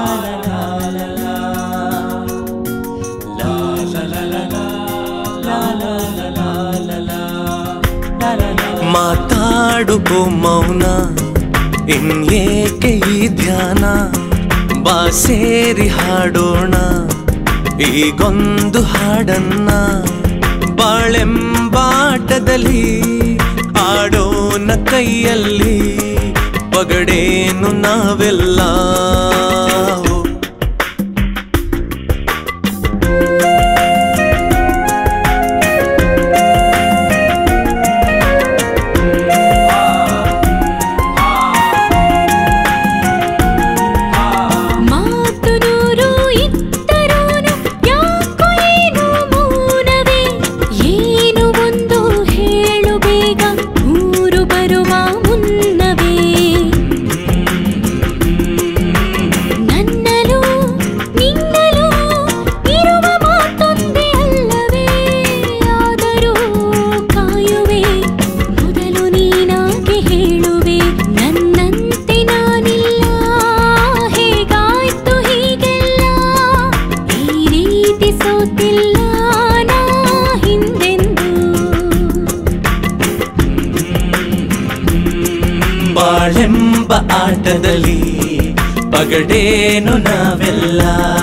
ಮಾತಾಡು ಓ ಮೌನ ಇನ್ಯೇಕೆ ಈ ಧ್ಯಾನ ಬಾ ಸೇರಿ ಹಾಡೋಣ ಈಗೊಂದು ಹಾಡನ್ನ ಬಾಳೆಂಬಾಟದಲ್ಲಿ ಆಡೋಣ ಕೈಯಲ್ಲಿ ಪಗಡೇನು ನಾವೆಲ್ಲ ಮಾತು ನೂರು ಇತ್ತರೂನು ಯಾಕೋ ಏನು ಮೌನವೇ ಏನು ಒಂದು ಹೇಳು ಬೇಗ ಊರು ಬರುವ ಮುನ್ನವೇ ನನ್ನಲು ನಿನ್ನಲು ಇರುವ ಮಾತೊಂದೇ ಅಲ್ಲವೇ ಆದರೂ ಕಾಯುವೆ ಮೊದಲು ನೀನಾಗೆ ಹೇಳುವೆ ನನ್ನಂತೆ ನಾನಿಲ್ಲ ಹೇಗಾಯ್ತು ಹೀಗೆಲ್ಲ ಈ ರೀತಿ ಸೋತಿಲ್ಲ ನಾ ಹಿಂದೆಂದೂ ಬಾಳೆಂಬ ಆಟದಲ್ಲಿ ಪಗಡೇನು ನಾವೆಲ್ಲ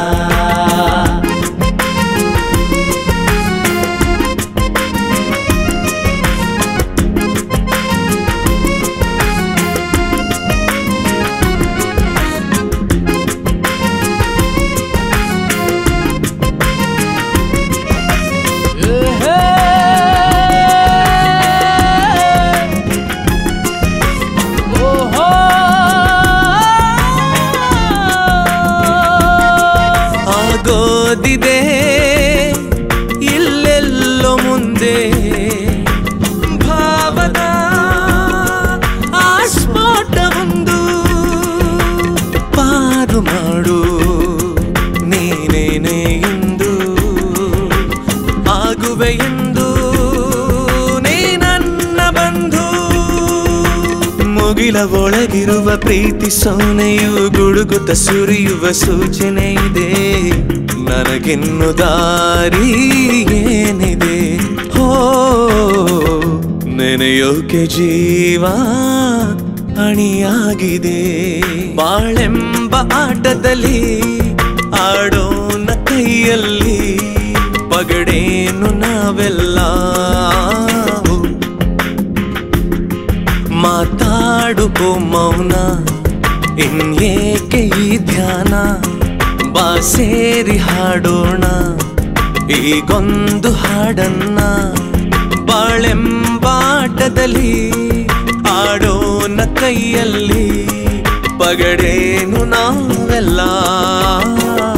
ಆಗೋದಿದೆ ಇಲ್ಲೆಲ್ಲೋ ಮುಂದೆ ಭಾವದ ಆಸ್ಫೋಟವೊಂದು ಪಾರು ಮಾಡು ನೀನೇನೆ ಎಂದು ಆಗುವೆ ಎಂದು ನೀ ನನ್ನ ಬಂಧು ಮುಗಿಲ ಒಳಗಿರುವ ಪ್ರೀತಿ ಸೋನೆಯು ಗುಡುಗುತ್ತ ಸುರಿಯುವ ಸೂಚನೆ ಇದೆ ನನಗಿನ್ನು ದಾರಿ ಏನಿದೆ ಹೋ ನೆನೆಯೋಕೆ ಜೀವ ಅಣಿಯಾಗಿದೆ ಬಾಳೆಂಬ ಆಟದಲ್ಲಿ ಆಡೋಣ ಕೈಯಲ್ಲಿ ಪಗಡೇನು ನಾವೆಲ್ಲ ಮಾತಾಡು ಓ ಮೌನ ಇನ್ಯೇಕೆ ಈ ಧ್ಯಾನ ಬಾ ಸೇರಿ ಹಾಡೋಣ ಈಗೊಂದು ಹಾಡನ್ನ ಬಾಳೆಂಬಾಟದಲ್ಲಿ ಆಡೋಣ ಕೈಯಲ್ಲಿ ಪಗಡೇನು ನಾವೆಲ್ಲ